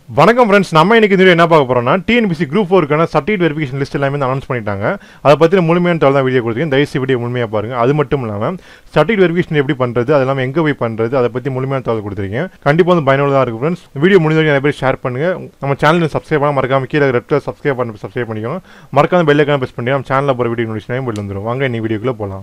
வணக்கம் ஃப்ரெண்ட்ஸ் நம்ம இன்னைக்கு இந்த video என்ன பார்க்க போறோம்னா டிஎன்பிசி குரூப் ஃபோருக்கான சர்டிஃபிகேட் வெரிஃபிகேஷன் லிஸ்ட் எல்லாமே அனௌன்ஸ் பண்ணிட்டாங்க அதை பற்றின முழுமையான தகவல் தான் வீடியோ கொடுத்துருக்கேன் தயவுசெய்து வீடியோ முழுமையாக பாருங்க அது மட்டும் இல்லாமல் சர்டிஃபிகேட் வெரிஃபிகேஷன் எப்படி பண்ணுறது அது இல்லாமல் எங்கே போய் பண்ணுறது அதை பற்றி முழுமையான தகவல் கொடுத்துருக்கேன் கண்டிப்பாக வந்து பயனுள்ளதாக இருக்கும் ஃப்ரெண்ட்ஸ் வீடியோ முடிஞ்ச வரைக்கும் நிறைய பேர் ஷேர் பண்ணுங்க நம்ம சேனல் சப்ஸ்கிரைப் பண்ண மறக்காம கீழே ரெட் கலர் சப்ஸ்கிரைப் பண்ணி சப்ஸ்கிரைப் பண்ணிக்கோங்க மறக்காம பெல் ஐக்கான ப்ரெஸ் பண்ணி நம்ம சேனலில் போகிற வீடியோ நோட்டிஃபிகேஷன் வெளில வந்துடும் வாங்க இன்னைக்கு வீடியோக்குள்ளே போகலாம்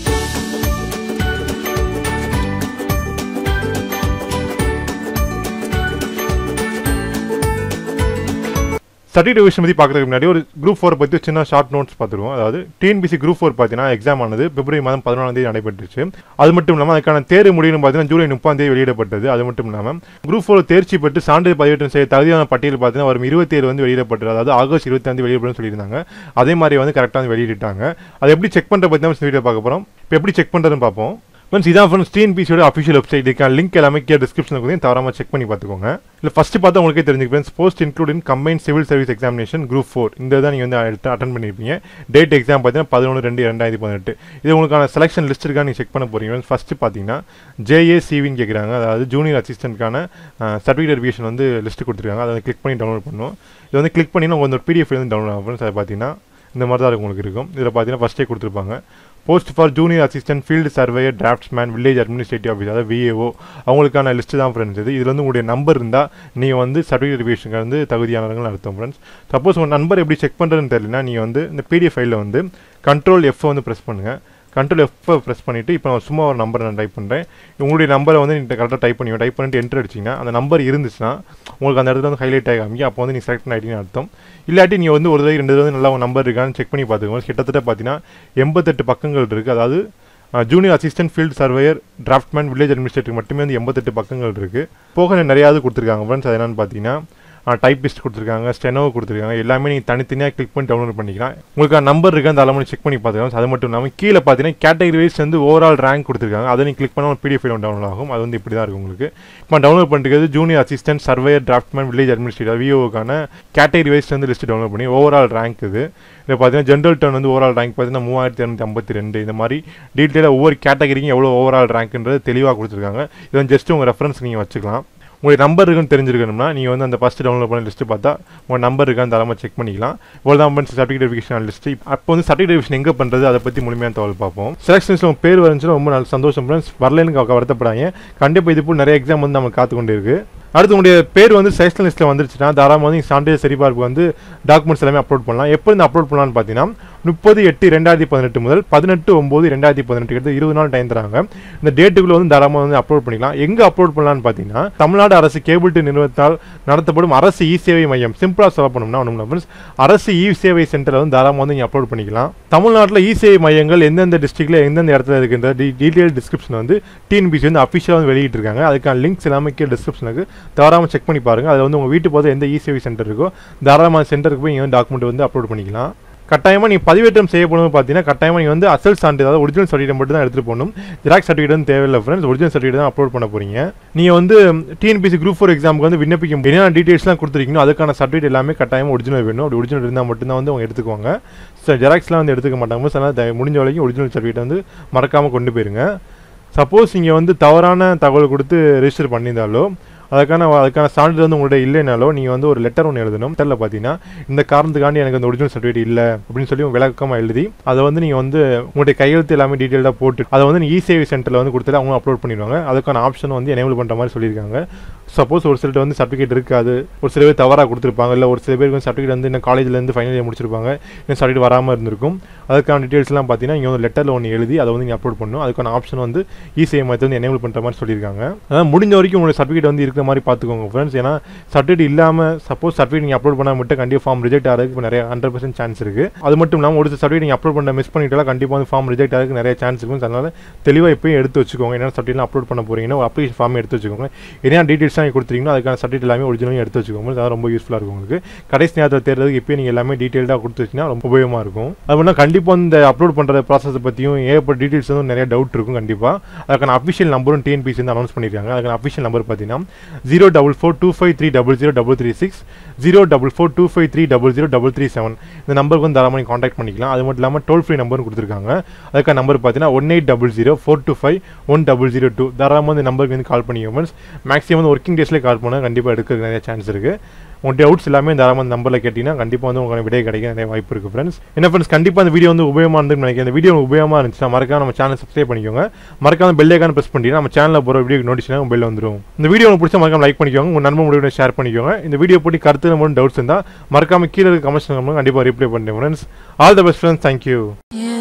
சர்டிஃபிகேட் விஷயம் பற்றி பார்க்கறதுக்கு முன்னாடி ஒரு குரூப் ஃபோர் பற்றி சின்ன ஷார்ட் நோட்ஸ் பார்த்துருவோம் அதாவது டிஎன்பிசி குரூப் ஃபோர் பார்த்தீங்கன்னா எக்ஸாம் ஆனது பிப்ரவரி மாதம் பதினாலாம் தேதி நடைபெற்றுச்சு அது மட்டும் இல்லாமல் அதுக்கான தேர்வு முடிவுன்னு பார்த்தீங்கன்னா ஜூலை முப்பாம் தேதி வெளியிடப்பட்டது அது மட்டும் இல்லாமல் குரூப் ஃபோர் தேர்ச்சி பெற்று சான்றிதழ் பதிவேற்றம் செய்ய தகுதியான பட்டியல் பார்த்தீங்கன்னா வரும் இருபத்தி ஏழு வந்து வெளியிடப்பட்டது அதாவது ஆகஸ்ட் இருபத்தாம் தேதி வெளியிடப்படும் சொல்லியிருந்தாங்க அதே மாதிரி வந்து கரெக்டாக வந்து வெளியிட்டாங்க அதை எப்படி செக் பண்ணுற பற்றி தான் வீடியோ பார்க்க போகிறோம் இப்போ எப்படி செக் பண்ணுறதுன்னு பார்ப்போம் ஃப்ரெண்ட்ஸ் இதான் ஃப்ரெண்ட்ஸ் டிஎன்பிசியோட அஃபிஷியல் வெப்சைட் இருக்க லிங்க் எல்லாமே கீழே டிஸ்கிரிப்ஷன் கொடுத்து தவறாமல் செக் பண்ணி பார்த்துக்கோங்க இல்லை ஃபஸ்ட்டு பார்த்தா உங்களுக்கே தெரிஞ்சுக்க friends post include in combine civil service examination group four இந்த தான் நீங்கள் வந்து அட்டன் பண்ணியிருப்பீங்க டேட் எக்ஸாம் பார்த்தீங்கன்னா பதினொன்று ரெண்டு ரெண்டாயிரத்தி பதினெட்டு இது உங்களுக்கான செலெக்ஷன் லிஸ்ட் இருக்கா நீங்கள் செக் பண்ண போகிறீங்க ஃபஸ்ட்டு பார்த்தீங்கன்னா ஜேஏசிவின்னு கேட்குறாங்க அதாவது ஜூனியர் அசிஸ்டன்ட்கான சர்டிஃபிகேட் வெரிஃபிகேஷன் வந்து லிஸ்ட் கொடுத்துருக்காங்க அதை கிளிக் பண்ணி டவுன்லோட் பண்ணும் இது வந்து கிளிக் பண்ணி உங்களுக்கு ஒரு பிடிஎஃப் வந்து டவுன்லோட் ஆகும் ஃப்ரெண்ட்ஸ் அதை பார்த்தீங்கன்னா இந்த மாதிரி தான் இருக்கும் உங்களுக்கு இருக்கும் இதில் பார்த்தீங்கன்னா ஃபஸ்ட்டே கொடுத்துருப்பாங்க post for junior assistant field surveyor draftsman village administrative office அதாவது விஏஓ அவங்களுக்கான லிஸ்ட்டு தான் ஃப்ரெண்ட்ஸ் இது இதில் வந்து உங்களுடைய நம்பர் இருந்தால் நீங்கள் வந்து சர்டிஃபிகேட் ரிவிஷனுக்கு வந்து தகுதியானவர்கள் அர்த்தம் ஃப்ரெண்ட்ஸ் சப்போஸ் உங்கள் நம்பர் எப்படி செக் பண்ணுறதுன்னு தெரியலனா நீங்கள் வந்து இந்த பிடிஎஃப் ஃபைலில் வந்து கண்ட்ரோல் எஃப் வந்து ப்ரெஸ் பண்ணுங்கள் கண்ட்ரோல் எஃப் ப்ரெஸ் பண்ணிவிட்டு இப்போ நான் சும்மா ஒரு நம்பர் நான் டைப் பண்ணுறேன் உங்களுடைய நம்பரை வந்து நீங்கள் கரெக்டாக டைப் பண்ணி டைப் பண்ணிட்டு என்ட்ரு அடிச்சிங்கன்னா அந்த நம்பர் இருந்துச்சுன்னா உங்களுக்கு அந்த இடத்துல வந்து ஹைலைட் ஆகி காமிக்கும் அப்போ வந்து நீங்கள் செலக்ட் ஆகிட்டீங்கன்னு அர்த்தம் இல்லாட்டி நீங்கள் வந்து ஒரு தடவை ரெண்டு தடவை நல்லா நம்பர் இருக்கான்னு செக் பண்ணி பார்த்துக்கோங்க கிட்டத்தட்ட பார்த்தீங்கன்னா எண்பத்தெட்டு பக்கங்கள் இருக்குது அதாவது junior assistant field surveyor draftman village administrator மட்டுமே வந்து எண்பத்தெட்டு பக்கங்கள் இருக்குது போக நிறையாவது கொடுத்துருக்காங்க ஃப்ரெண்ட்ஸ் அது என்னன்னு பார்த்தீங்கன்னா டைப்பிஸ்ட் கொடுத்துருக்காங்க ஸ்டெனோ கொடுத்துருக்காங்க எல்லாமே நீங்கள் தனித்தனியாக கிளிக் பண்ணி டவுன்லோட் பண்ணிக்கலாம் உங்களுக்கு நம்பர் இருக்குது அந்த அளவு செக் பண்ணி பார்த்துக்கலாம் அது மட்டும் இல்லாமல் கீழே பார்த்தீங்கன்னா கேட்டகரி வைஸ் வந்து ஓவரால் ரேங்க் கொடுத்துருக்காங்க அதை நீங்கள் கிளிக் பண்ணால் பிடிஎஃப் டவுன்லோட் ஆகும் அது வந்து இப்படி தான் இருக்கும் உங்களுக்கு இப்போ டவுன்லோட் பண்ணிருக்கிறது junior assistant surveyor draftman village administrator விஓக்கான கேட்டகரி வைஸ் வந்து லிஸ்ட் டவுன்லோட் பண்ணி ஓவரால் ரேங்க் இது இதில் பார்த்தீங்கன்னா ஜென்ரல் டர்ன் வந்து ஓவரால் ரேங்க் பார்த்தீங்கன்னா மூவாயிரத்தி இரநூத்தி ஐம்பத்தி ரெண்டு இந்த மாதிரி டீட்டெயிலாக ஒவ்வொரு கேட்டகரிக்கும் எவ்வளோ ஓவரால் ரேங்க்ன்றது தெளிவாக கொடுத்துருக்காங்க இது வந்து ஜஸ்ட் உங்கள் ரெஃபரன்ஸ் நீங்கள் வச்சுக்கலாம் உங்களுக்கு நம்பர் இருக்குன்னு தெரிஞ்சிருக்கணும்னா நீங்கள் வந்து அந்த ஃபஸ்ட்டு டவுன்லோட் பண்ண லிஸ்ட்டு பார்த்தா உங்கள் நம்பர் இருக்கான்னு தரமாக செக் பண்ணிக்கலாம் இவ்வளோ தான் வந்து சர்டிஃபிகேட் வெரிஃபிகேஷன் லிஸ்ட்டு அப்போ வந்து சர்டிஃபிகேட் வெரிஃபிகேஷன் எங்கே பண்ணுறது அதை பற்றி முழுமையான தகவல் பார்ப்போம் செலக்ஷன்ஸில் உங்கள் பேர் வந்துச்சுன்னா ரொம்ப நல்ல சந்தோஷம் ஃப்ரெண்ட்ஸ் வரலன்னு வருத்தப்படாங்க கண்டிப்பாக இது போல் நிறைய எக்ஸாம் வந்து நம்ம காத்து கொண்டு இருக்குது அடுத்து உங்களுடைய பேர் வந்து செலக்ஷன் லிஸ்ட்டில் வந்துருச்சுன்னா தாராளமாக வந்து சான்றிதழ் சரிபார்ப்பு வந்து டாக்குமெண்ட்ஸ் எல்லாமே அப்லோட் பண்ணலாம் எப்போ இருந்து அப்லோட் பண்ணலாம்னு பார்த்தீங்கன்னா முப்பது எட்டு ரெண்டாயிரத்தி பதினெட்டு முதல் பதினெட்டு ஒம்பது ரெண்டாயிரத்தி பதினெட்டு கிட்ட இருபது நாள் டைம் தராங்க இந்த டேட்டுக்குள்ள வந்து தாராளமாக வந்து அப்லோட் பண்ணிக்கலாம் எங்கே அப்லோட் பண்ணலாம்னு பார்த்தீங்கன்னா தமிழ்நாடு அரசு கேபிள் டி நிறுவனத்தால் நடத்தப்படும் அரசு இ சேவை மையம் சிம்பிளாக சொல்ல பண்ணோம்னா ஒன்றும் ஃப்ரெண்ட்ஸ் அரசு இ சேவை சென்டரில் வந்து தாராளமாக வந்து நீங்கள் அப்லோட் பண்ணிக்கலாம் தமிழ்நாட்டில் இ சேவை மையங்கள் எந்தெந்த டிஸ்ட்ரிக்டில் எந்தெந்த இடத்துல இருக்கின்ற டீட்டெயில் டிஸ்கிரிப்ஷன் வந்து டிஎன்பிசி வந்து அஃபிஷியலாக வந்து வெளியிட்டிருக்காங்க அதுக்கான லிங்க்ஸ் எல்லாமே கீழே டிஸ்கிரிப்ஷனுக்கு தாராளமாக செக் பண்ணி பாருங்கள் அதில் வந்து உங்கள் வீட்டு போது எந்த இ சேவை சென்டர் இருக்கோ தாராளமாக சென்டருக்கு போய் நீங்கள் டாக்குமெண்ட் வந்து அப்லோட் பண்ணிக்கலாம் கட்டாயமாக நீங்கள் பதிவேற்றம் செய்யப்படும் பார்த்தீங்கன்னா கட்டாயமாக நீங்கள் வந்து அசல் சான்று அதாவது ஒரிஜினல் சர்டிஃபிகேட் மட்டும் தான் எடுத்துகிட்டு போகணும் ஜெராக்ஸ் சர்டிஃபிகேட் வந்து தேவையில்லை ஃப்ரெண்ட்ஸ் ஒரிஜினல் சர்டிஃபிகேட் தான் அப்லோட் பண்ண போகிறீங்க நீங்கள் வந்து டிஎன்பிசி குரூப் ஃபோர் எக்ஸாமுக்கு வந்து விண்ணப்பிக்கும் என்னென்ன டீட்டெயில்ஸ்லாம் கொடுத்துருக்கீங்களோ அதுக்கான சர்டிஃபிகேட் எல்லாமே கட்டாயமாக ஒரிஜினல் வேணும் அப்படி ஒரிஜினல் இருந்தால் மட்டும்தான் வந்து அவங்க எடுத்துக்குவாங்க ஸோ ஜெராக்ஸ்லாம் வந்து எடுத்துக்க மாட்டாங்க ஸோ முடிஞ்ச வரைக்கும் ஒரிஜினல் சர்டிஃபிகேட் வந்து மறக்காமல் கொண்டு போயிருங்க சப்போஸ் நீங்கள் வந்து தவறான தகவல் கொடுத்து ரெஜிஸ்டர் பண்ணியிருந்தாலோ அதுக்கான அதுக்கான சான்றிதழ் வந்து உங்கள்கிட்ட இல்லைனாலோ நீங்கள் வந்து ஒரு லெட்டர் ஒன்று எழுதணும் லெட்டரில் பார்த்தீங்கன்னா இந்த காரணத்துக்காண்டி எனக்கு அந்த ஒரிஜினல் சர்டிஃபிகேட் இல்லை அப்படின்னு சொல்லி விளக்கமாக எழுதி அதை வந்து நீங்கள் வந்து உங்களுடைய கையெழுத்து எல்லாமே டீட்டெயிலாக போட்டு அதை வந்து இ சேவை சென்டரில் வந்து கொடுத்துட்டு அவங்க அப்லோட் பண்ணிடுவாங்க அதுக்கான ஆப்ஷன் வந்து எனேபிள் பண்ணுற மாதிரி சொல்லியிருக்காங்க சப்போஸ் ஒரு சிலர்கிட்ட வந்து சர்டிஃபிகேட் இருக்காது ஒரு சில பேர் தவறாக கொடுத்துருப்பாங்க இல்லை ஒரு சில பேருக்கு வந்து சர்டிஃபிகேட் வந்து இன்னும் காலேஜ்லேருந்து ஃபைனல் இயர் முடிச்சிருப்பாங்க இன்னும் சர்டிஃபிகேட் வராமல் இருந்திருக்கும் அதுக்கான டீட்டெயில்ஸ்லாம் பார்த்தீங்கன்னா இங்கே வந்து லெட்டரில் ஒன்று எழுதி அதை வந்து நீங்கள் அப்லோட் பண்ணணும் அதுக்கான ஆப்ஷன் வந்து இ சேவை மையத்தை வந்து எனேபிள் பண்ணுற மாதிரி சொல்லியிருக்காங்க அதாவது முடிஞ்ச வரைக்கும் உங்களுடைய சர்டிஃபிகேட் வந்து இருக்கிற மாதிரி பார்த்துக்கோங்க ஃப்ரெண்ட்ஸ் ஏன்னா சர்டிஃபிகேட் இல்லாமல் சப்போஸ் சர்டிஃபிகேட் நீங்கள் அப்லோட் பண்ணால் மட்டும் கண்டிப்பாக ஃபார்ம் ரிஜெக்ட் ஆகிறதுக்கு நிறைய ஹண்ட்ரட் பர்சன்ட் சான்ஸ் இருக்குது அது மட்டும் இல்லாமல் ஒரு சர்டிஃபிகேட் நீங்கள் அப்லோட் பண்ண மிஸ் பண்ணிட்டாலும் கண்டிப்பாக வந்து ஃபார்ம் ரிஜெக்ட் ஆகிறதுக்கு நிறைய சான்ஸ் இருக்கும் அதனால் தெளிவாக இப்போயும் எடுத்து வச்சுக்கோங்க என்ன சர்டிஃபிகேட் அப்லோட் பண்ண போகிறீங்கன்னா ஒரு அப்ளிகேஷன் ஃபார்ம் எடுத்து வச்சுக்கோங்க என்ன டீட்டெயில்ஸ் நீங்கள் கொடுத்துருக்கீங்களோ அதுக்கான சர்டிஃபிகேட் எல்லாமே ஒரிஜினலும் எடுத்து வச்சுக்கோங்க அது ரொம்ப யூஸ்ஃபுல்லாக இருக்கும் உங்களுக்கு கடைசி நேரத்தில் தேர்றதுக்கு இப்போ நீங்கள் எல்லாமே டீட்டெயில்டாக கொடுத்து வச்சிங்கன்னா ரொம்ப உபயோகமாக இருக்கும் அப்படின்னா கண்டிப்பாக இந்த அப்லோட் பண்ணுற ப்ராசஸை பற்றியும் ஏகப்பட்ட டீட்டெயில்ஸ் வந்து நிறைய டவுட் இருக்கும் கண்டிப்பாக அதுக்கான அஃபிஷியல் நம்பரும் டிஎன்பிசி வந்து அனௌன்ஸ் பண்ணியிருக்காங்க அதுக்கான அஃபிஷியல் நம்பர் பார்த்தீங்கன்னா zero double four two five three double zero double three six zero double four two five three double zero double three seven இந்த நம்பருக்கு வந்து தாராளமாக காண்டாக்ட் பண்ணிக்கலாம் அது மட்டும் இல்லாமல் டோல் ஃப்ரீ நம்பரும் கொடுத்துருக்காங்க அதுக்கான நம்பர் பார்த்தீங்கன்னா one eight double zero four two five one double zero two தாராளமாக இந்த நம்பருக்கு வந்து கால் பண்ணிக்கோங்க ஃப்ரெண்ட்ஸ் மேக்ஸிமம் வந்து ஒர்க்கிங் டேஸ்லேயே கால் பண்ணால் கண்டிப்பாக எடுக்கிறதுக்கு நிறைய சான்ஸ் இருக்குது உங்கள் டவுட்ஸ் எல்லாமே தாராளமாக இந்த நம்பரில் கேட்டிங்கன்னா கண்டிப்பாக வந்து உங்களுக்கு விடை கிடைக்க நிறைய வாய்ப்பு இருக்குது ஃப்ரெண்ட்ஸ் என்ன ஃப்ரெண்ட்ஸ் கண்டிப்பாக இந்த வீடியோ வந்து உபயோகமாக இருந்து நினைக்கிறேன் இந்த வீடியோ உபயோகமாக இருந்துச்சுன்னா மறக்காம நம்ம சேனல் சப்ஸ்கிரைப் பண்ணிக்கோங்க மறக்காம பெல் ஐக்கான ப்ரெஸ் பண்ணிட்டீங்கன்னா நம்ம சேனலில் போகிற வீடியோ நோட்டிஸ்னா உங்கள் பெல் வந்துடும் இந்த வீடியோ உங்களுக்கு பிடிச்ச மறக்காம லைக் பண்ணிக்கோங்க உங்கள் நண்பர் முடிவு ஷேர் பண்ணிக்கோங்க இந்த வீடியோ போட்டு கருத்து மட்டும் டவுட்ஸ் இருந்தால் மறக்காம கீழே இருக்க கமெண்ட்ஸ் கண்டிப்பாக ரிப்ளை பண்ணுறேன் friends all the best friends thank you Yeah.